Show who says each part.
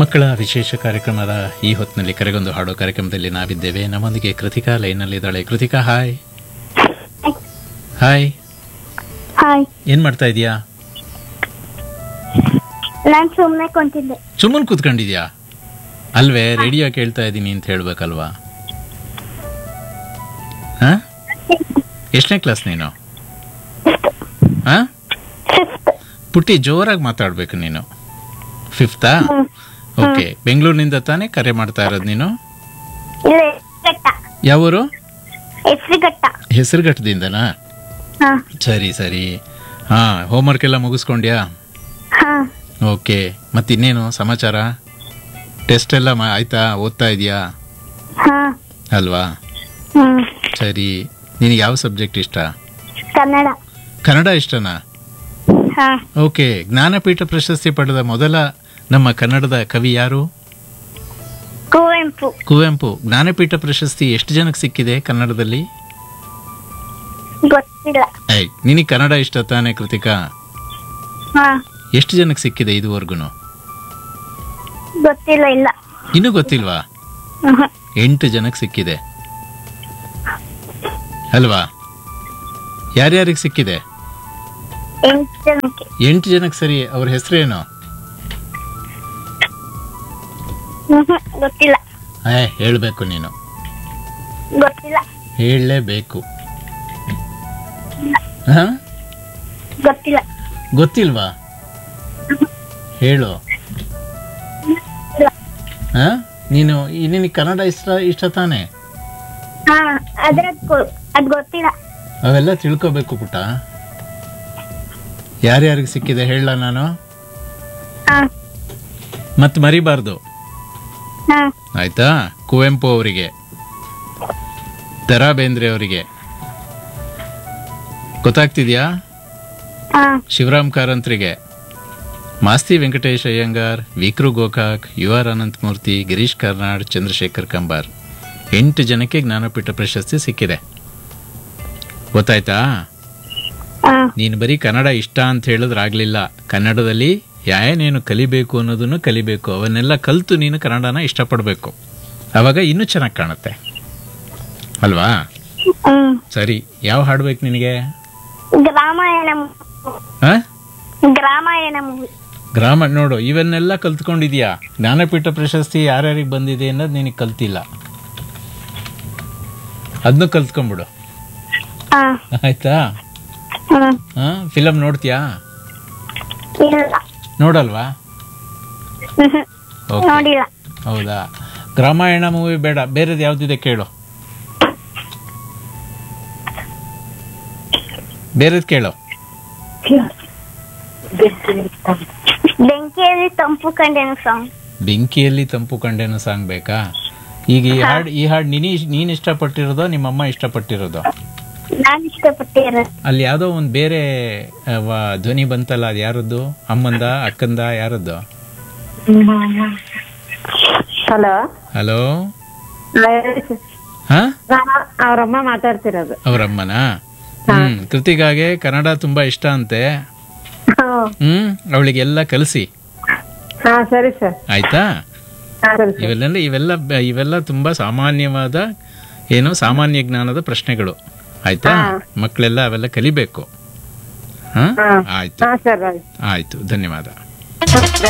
Speaker 1: ಮಕ್ಕಳ ವಿಶೇಷ ಕಾರ್ಯಕ್ರಮದ ಈ ಹೊತ್ತಿನಲ್ಲಿ ಕರೆಗೊಂದು ಹಾಡೋ ಕಾರ್ಯಕ್ರಮದಲ್ಲಿ ನಾವಿದ್ದೇವೆ ನಮ್ಮೊಂದಿಗೆ ಕೃತಿಕಾ ಲೈನ್ನಲ್ಲಿದ್ದಾಳೆ ಕೃತಿಕಾ ಹಾಯ್ ಹಾಯ್
Speaker 2: ಹಾಯ್
Speaker 1: ಏನ್ ಮಾಡ್ತಾ ಇದೀಯಾ
Speaker 2: ನಾನ್ ಸುಮ್ನೆ ಕುಂತಿದ್ದೆ
Speaker 1: ಸುಮ್ಮನೆ ಕೂತ್ಕೊಂಡಿದ್ಯಾ ಅಲ್ವೇ ರೇಡಿಯೋ ಕೇಳ್ತಾ ಇದ್ದೀನಿ ಅಂತ ಹೇಳ್ಬೇಕಲ್ವಾ ಹಾ ಎಷ್ಟನೇ ಕ್ಲಾಸ್ ನೀನು ಹಾ
Speaker 2: ಫಿಫ್ತ್
Speaker 1: ಪುಟ್ಟಿ ಜೋರಾಗಿ ಮಾತಾಡ್ಬೇಕು ನೀನು ಫಿಫ್ತಾ ಓಕೆ ಬೆಂಗಳೂರಿನಿಂದ ತಾನೇ ಕರೆ ಮಾಡ್ತಾ ಇರೋದು ನೀನು
Speaker 2: ಇಲ್ಲ ಹೆಸ್ರುಘಟ್ಟ
Speaker 1: ಯಾವೂರು
Speaker 2: ಹೆಸ್ರುಘಟ್ಟ
Speaker 1: ಹೆಸರುಘಟ್ಟದಿಂದನಾ
Speaker 2: ಹಾ
Speaker 1: ಸರಿ ಸರಿ ಹಾ ಹೋಮ್ವರ್ಕ್ ಎಲ್ಲ ಮುಗಿಸ್ಕೊಂಡ್ಯಾ
Speaker 2: ಹಾ
Speaker 1: ಓಕೆ ಮತ್ತಿನ್ನೇನು ಸಮಾಚಾರ ಟೆಸ್ಟ್ ಎಲ್ಲ ಮಾ ಆಯ್ತಾ ಓದ್ತಾ ಇದೆಯಾ
Speaker 2: ಹಾ
Speaker 1: ಅಲ್ವಾ
Speaker 2: ಹ್ಮ್
Speaker 1: ಸರಿ ನಿನಗೆ ಯಾವ ಸಬ್ಜೆಕ್ಟ್ ಇಷ್ಟ
Speaker 2: ಕನ್ನಡ
Speaker 1: ಕನ್ನಡ ಇಷ್ಟನಾ
Speaker 2: ಹಾ
Speaker 1: ಓಕೆ ಜ್ಞಾನಪೀಠ ಪ್ರಶಸ್ತಿ ಪಡೆದ ಮೊದಲ ನಮ್ಮ ಕನ್ನಡದ ಕವಿ ಯಾರು
Speaker 2: ಕುವೆಂಪು
Speaker 1: ಕುವೆಂಪು ಜ್ಞಾನಪೀಠ ಪ್ರಶಸ್ತಿ ಎಷ್ಟು ಜನಕ್ಕೆ ಸಿಕ್ಕಿದೆ ಕನ್ನಡದಲ್ಲಿ
Speaker 2: ಗೊತ್ತಿಲ್ಲ
Speaker 1: ಐ ನಿನಗೆ ಕನ್ನಡ ಇಷ್ಟ ತಾನೇ ಕೃತಿಕಾ
Speaker 2: ಹಾ
Speaker 1: ಎಷ್ಟು ಜನಕ್ಕೆ ಸಿಕ್ಕಿದೆ ಇದುವರೆಗೂ
Speaker 2: ಗೊತ್ತಿಲ್ಲ ಇಲ್ಲ
Speaker 1: ಇನ್ನೂ ಗೊತ್ತಿಲ್ವಾ
Speaker 2: ಹ್ಮ್.
Speaker 1: ಎಂಟು ಜನಕ್ಕೆ ಸಿಕ್ಕಿದೆ ಅಲ್ವಾ ಯಾರ್ಯಾರಿಗೆ ಸಿಕ್ಕಿದೆ
Speaker 2: ಎಂಟು ಜನಕ್ಕೆ
Speaker 1: ಎಂಟು ಜನಕ್ಕೆ ಸರಿ ಅವ್ರ ಹೆಸರೇನು
Speaker 2: ಹ್ಮ್ ಹ್ಮ್. ಗೊತ್ತಿಲ್ಲ
Speaker 1: ಏ ಹೇಳಬೇಕು ನೀನು
Speaker 2: ಗೊತ್ತಿಲ್ಲ
Speaker 1: ಹೇಳಲೇಬೇಕು ಹಾ
Speaker 2: ಗೊತ್ತಿಲ್ಲ
Speaker 1: ಗೊತ್ತಿಲ್ವಾ ಹೇಳು ಹಾ ನೀನು ಈ ನಿನಗೆ ಕನ್ನಡ ಇಷ್ಟ ಇಷ್ಟ ತಾನೇ
Speaker 2: ಹಾ ಅದ್ರ ಅದ್ ಗೊತ್ತಿಲ್ಲ
Speaker 1: ಅವೆಲ್ಲ ತಿಳ್ಕೊಬೇಕು ಪುಟ್ಟ ಯಾರ್ಯಾರಿಗೆ ಸಿಕ್ಕಿದೆ ಹೇಳ ನಾನು
Speaker 2: ಹಾ
Speaker 1: ಮತ್ತೆ ಮರಿಬಾರ್ದು
Speaker 2: ಹಾ
Speaker 1: ಆಯ್ತಾ ಕುವೆಂಪು ಅವರಿಗೆ ದರಾ ಬೇಂದ್ರೆ ಅವರಿಗೆ ಗೊತ್ತಾಗ್ತಿದ್ಯಾ
Speaker 2: ಹಾ
Speaker 1: ಶಿವರಾಮ್ ಕಾರಂತ್ರಿಗೆ ಮಾಸ್ತಿ ವೆಂಕಟೇಶ್ ಅಯ್ಯಂಗಾರ್ ವಿಕ್ರು ಗೋಕಾಕ್ ಯು ಆರ್ ಅನಂತಮೂರ್ತಿ ಗಿರೀಶ್ ಕರ್ನಾಡ್ ಚಂದ್ರಶೇಖರ್ ಕಂಬಾರ್ ಎಂಟು ಜನಕ್ಕೆ ಜ್ಞಾನಪೀಠ ಪ್ರಶಸ್ತಿ ಸಿಕ್ಕಿದೆ ಗೊತ್ತಾಯ್ತಾ
Speaker 2: ಹಾ
Speaker 1: ನೀನು ಬರೀ ಕನ್ನಡ ಇಷ್ಟ ಅಂತ ಹೇಳಿದ್ರಾಗ್ಲಿಲ್ಲ ಕನ್ನಡದಲ್ಲಿ ಏನೇನು ಕಲಿಬೇಕು ಅನ್ನೋದನ್ನು ಕಲಿಬೇಕು ಅವನ್ನೆಲ್ಲ ಕಲಿತು ನೀನು ಕನ್ನಡನ ಇಷ್ಟಪಡಬೇಕು ಅವಾಗ ಇನ್ನೂ ಚೆನ್ನಾಗಿ ಕಾಣುತ್ತೆ ಅಲ್ವಾ
Speaker 2: ಹ್ಮ್
Speaker 1: ಸರಿ ಯಾವ ಹಾಡ್ಬೇಕು ನಿನಗೆ
Speaker 2: ಗ್ರಾಮಾಯಣ
Speaker 1: ಹಾ
Speaker 2: ಗ್ರಾಮಾಯಣ ಮೂವಿ
Speaker 1: ಗ್ರಾಮ ನೋಡು ಇವನ್ನೆಲ್ಲ ಕಲ್ತ್ಕೊಂಡಿದ್ಯಾ ಜ್ಞಾನಪೀಠ ಪ್ರಶಸ್ತಿ ಯಾರ್ಯಾರಿಗೆ ಬಂದಿದೆ ಅನ್ನೋದು ನಿನಗೆ ಕಲ್ತಿಲ್ಲ ಅದನ್ನು ಕಲ್ತ್ಕೊಂಡ್ಬಿಡು
Speaker 2: ಹಾ
Speaker 1: ಆಯ್ತಾ
Speaker 2: ಹ್ಮ್
Speaker 1: ಹಾ ಫಿಲಮ್ ನೋಡ್ತೀಯಾ
Speaker 2: ಇಲ್ಲ
Speaker 1: ನೋಡಲ್ವಾ
Speaker 2: ಹ್ಮ್ ಹ್ಮ್.
Speaker 1: ಓಕೆ
Speaker 2: ನೋಡಿಲ್ಲ
Speaker 1: ಹೌದಾ ಗ್ರಾಮಾಯಣ ಮೂವಿ ಬೇಡ ಬೇರೆದು ಯಾವ್ದಿದೆ ಕೇಳು ಬೇರೆದ್ ಕೇಳು
Speaker 2: ಬೆಂಕಿಯಲ್ಲಿ ತಂಪು ಕಂಡೆನು ಸಾಂಗ್
Speaker 1: ಬೆಂಕಿಯಲ್ಲಿ ತಂಪು ಕಂಡೇನು ಸಾಂಗ್ ಬೇಕಾ ಈಗ ಈ ಹಾಡು ಈ ಹಾಡು ನೀನು ನೀನ್ ಇಷ್ಟಪಟ್ಟಿರೋದೋ ನಿಮ್ಮಮ್ಮ ಇಷ್ಟಪಟ್ಟಿರೋದೋ
Speaker 2: ನಾನು ಇಷ್ಟಪಟ್ಟಿರೋದು
Speaker 1: ಅಲ್ಲಿ ಯಾವುದೋ ಒಂದು ಬೇರೆ ಆ, ವ- ಧ್ವನಿ ಬಂತಲ್ಲ ಅದು ಯಾರದ್ದು ಅಮ್ಮಂದ ಅಕ್ಕಂದ ಯಾರದ್ದು
Speaker 3: ಹಲೋ
Speaker 1: ಹಲೋ ಹಾ
Speaker 3: ಅವ್ರಮ್ಮ ಮಾತಾಡ್ತಿರೋದು
Speaker 1: ಅವರಮ್ಮನಾ ಹ್ಮ್ ಕೃತಿಕಾಗೆ ಕನ್ನಡ ತುಂಬಾ ಇಷ್ಟ ಅಂತೆ ಹ್ಮ್ ಅವಳಿಗೆಲ್ಲ ಕಲಿಸಿ
Speaker 3: ಹಾ ಸರಿ ಸರ್
Speaker 1: ಆಯ್ತಾ
Speaker 3: ಹಾ ಸರಿ ಸರ್
Speaker 1: ಇವೆಲ್ಲ ಇವೆಲ್ಲ ಬ- ಇವೆಲ್ಲ ತುಂಬಾ ಸಾಮಾನ್ಯವಾದ ಏನು ಸಾಮಾನ್ಯ ಜ್ಞಾನದ ಪ್ರಶ್ನೆಗಳು ಆಯ್ತಾ ಮಕ್ಕಳೆಲ್ಲ ಅವೆಲ್ಲ ಕಲಿಬೇಕು ಹಾ
Speaker 3: ಹಾ.
Speaker 1: ಆಯ್ತು
Speaker 3: ಹಾ ಸರ್ ಆಯ್ತು
Speaker 1: ಆಯ್ತು ಧನ್ಯವಾದ
Speaker 3: ಹಾ,